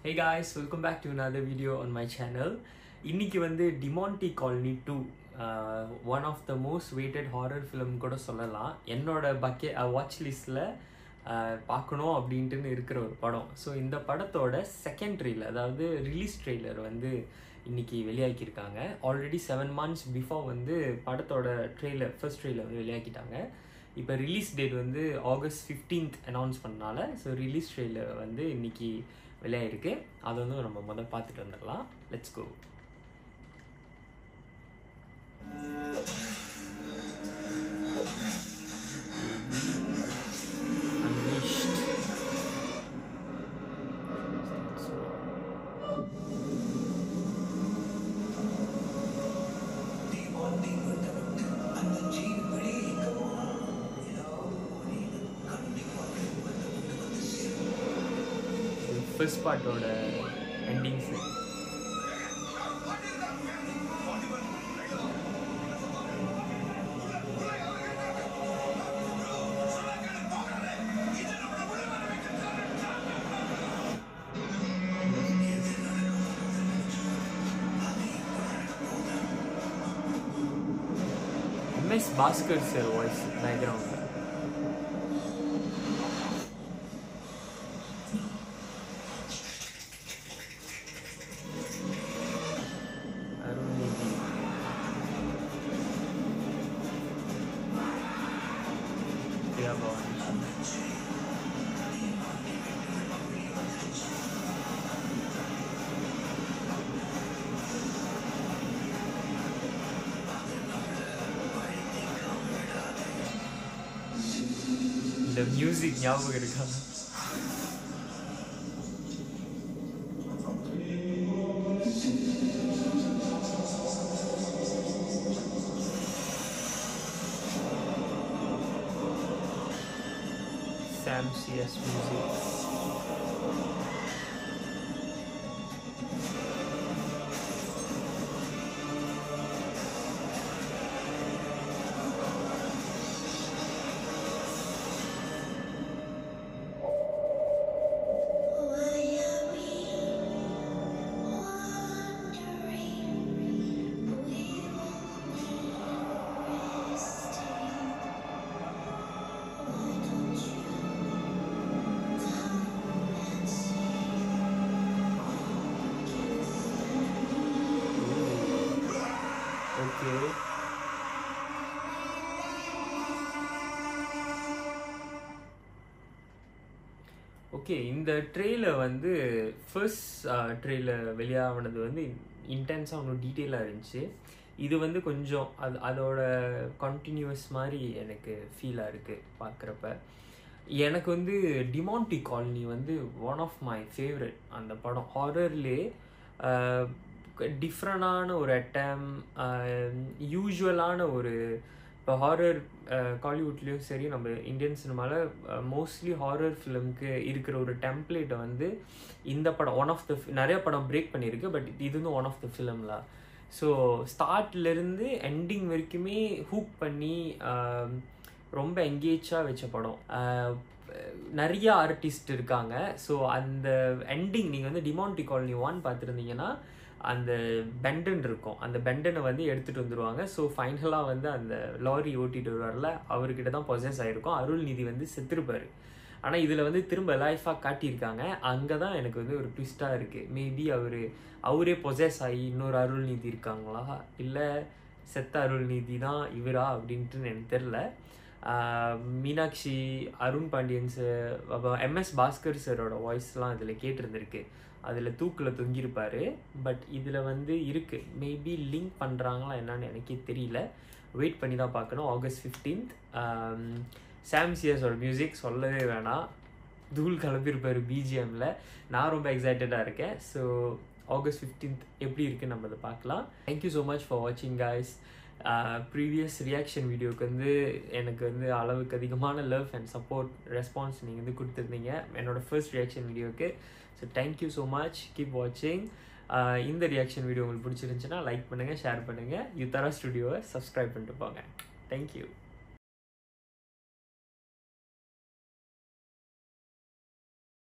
Hey guys welcome back to another video on my channel இன்னைக்கு வந்து Demonte colony two one of the most weighted horror film கூட சொல்லலாம் என்னோட பக்கெ watch லிஸ்ட்டில் பார்க்கணும் அப்படின்ட்டுன்னு இருக்கிற ஒரு படம் ஸோ இந்த படத்தோட செகண்ட் ட்ரெய்லர் அதாவது ரிலீஸ் ட்ரெய்லர் வந்து இன்னைக்கு வெளியாக்கியிருக்காங்க ஆல்ரெடி செவன் மந்த்ஸ் பிஃபோர் வந்து படத்தோட ட்ரெய்லர் ஃபர்ஸ்ட் ட்ரெய்லர் வந்து வெளியாக்கிட்டாங்க இப்போ ரிலீஸ் டேட் வந்து ஆகஸ்ட் ஃபிஃப்டீன்த் அனௌன்ஸ் பண்ணனால ஸோ ரிலீஸ் ட்ரெய்லர் வந்து இன்னைக்கு வெளியாயிருக்கு அதை வந்து நம்ம முதல் பார்த்துட்டு வந்துடலாம் லெட்ஸ் கோ ஃபர்ஸ்ட் பார்ட்டோட endings MS Bhaskar sir voice background Arulnithi Priya Bhavani இந்த மியூசிக் ஞாபகம் இருக்கா Sam CS Music. Okay. Okay இந்த ட்ரெயிலர் வந்து ஃபர்ஸ்ட் ட்ரெயிலர் வெளியானது வந்து இன்டென்ஸாக ஒன்றும் டீட்டெயிலாக இருந்துச்சு இது வந்து கொஞ்சம் அது அதோட கண்டினியூஸ் மாதிரி எனக்கு ஃபீலாக இருக்குது பார்க்குறப்ப எனக்கு வந்து டிமான்டி காலனி வந்து ஒன் ஆஃப் மை ஃபேவரட் அந்த படம் ஹாரர்லே டிஃப்ரெண்டான ஒரு அட்டம் யூஸ்வலான ஒரு இப்போ ஹாரர் காலிவுட்லேயும் சரி நம்ம இந்தியன் சினிமாவில் மோஸ்ட்லி ஹாரர் ஃபிலிம்க்கு இருக்கிற ஒரு டெம்ப்ளேட்டை வந்து இந்த படம் ஒன் ஆஃப் த நிறைய படம் பிரேக் பண்ணியிருக்கு பட் இது வந்து ஒன் ஆஃப் த ஃபிலிம்ல ஸோ ஸ்டார்ட்லேருந்து எண்டிங் வரைக்குமே ஹூக் பண்ணி ரொம்ப எங்கேஜாக வச்ச படம் நிறைய ஆர்டிஸ்ட் இருக்காங்க ஸோ அந்த எண்டிங் நீங்கள் வந்து டிமான்டி காலனி ஒன் பார்த்துருந்தீங்கன்னா அந்த பெண்டன் இருக்கும் அந்த பெண்டனை வந்து எடுத்துகிட்டு வந்துடுவாங்க ஸோ ஃபைனலாக வந்து அந்த லாரி ஓட்டிட்டு வருவார்ல அவர்கிட்ட தான் பொசஸ் ஆகிருக்கும் அருள்நிதி வந்து செத்துருப்பார் ஆனால் இதில் வந்து திரும்ப லைஃபாக காட்டியிருக்காங்க அங்கே தான் எனக்கு வந்து ஒரு ட்விஸ்ட்டாக இருக்குது மேபி அவர் அவரே பொசஸ் ஆகி இன்னொரு அருள்நிதி இருக்காங்களா இல்லை செத்த அருள்நிதி தான் இவரா அப்படின்ட்டு எனக்கு தெரில மீனாட்சி அருண் பாண்டியன் சார் அப்புறம் எம்எஸ் பாஸ்கர் சாரோட வாய்ஸ்லாம் அதில் கேட்டிருந்திருக்கு அதில் தூக்கில் தொங்கியிருப்பார் பட் இதில் வந்து இருக்குது மேபி லிங்க் பண்ணுறாங்களா என்னன்னு எனக்கே தெரியல வெயிட் பண்ணி தான் பார்க்கணும் ஆகஸ்ட் ஃபிஃப்டீன்த் சாம் சிஎஸோட மியூசிக் சொல்லவே வேணாம் தூள் கிளம்பியிருப்பார் பிஜிஎம்மில் நான் ரொம்ப எக்ஸைட்டடாக இருக்கேன் ஸோ ஆகஸ்ட் ஃபிஃப்டீன்த் எப்படி இருக்குன்னு நம்ம அதை பார்க்கலாம் தேங்க்யூ ஸோ மச் ஃபார் வாட்சிங் காய்ஸ் ப்ரீவியஸ் ரியாக்ஷன் வீடியோக்கு வந்து எனக்கு வந்து அளவுக்கு அதிகமான லவ் அண்ட் சப்போர்ட் ரெஸ்பான்ஸ் நீங்கள் வந்து கொடுத்துருந்தீங்க என்னோடய ஃபர்ஸ்ட் ரியாக்ஷன் வீடியோக்கு so thank you so much keep வாட்சிங் இந்த ரியாக்ஷன் வீடியோ உங்களுக்கு பிடிச்சிருந்துச்சுன்னா லைக் பண்ணுங்கள் ஷேர் பண்ணுங்கள் யுத்தரா ஸ்டுடியோவை சப்ஸ்கிரைப் பண்ணிட்டு போங்க தேங்க்யூ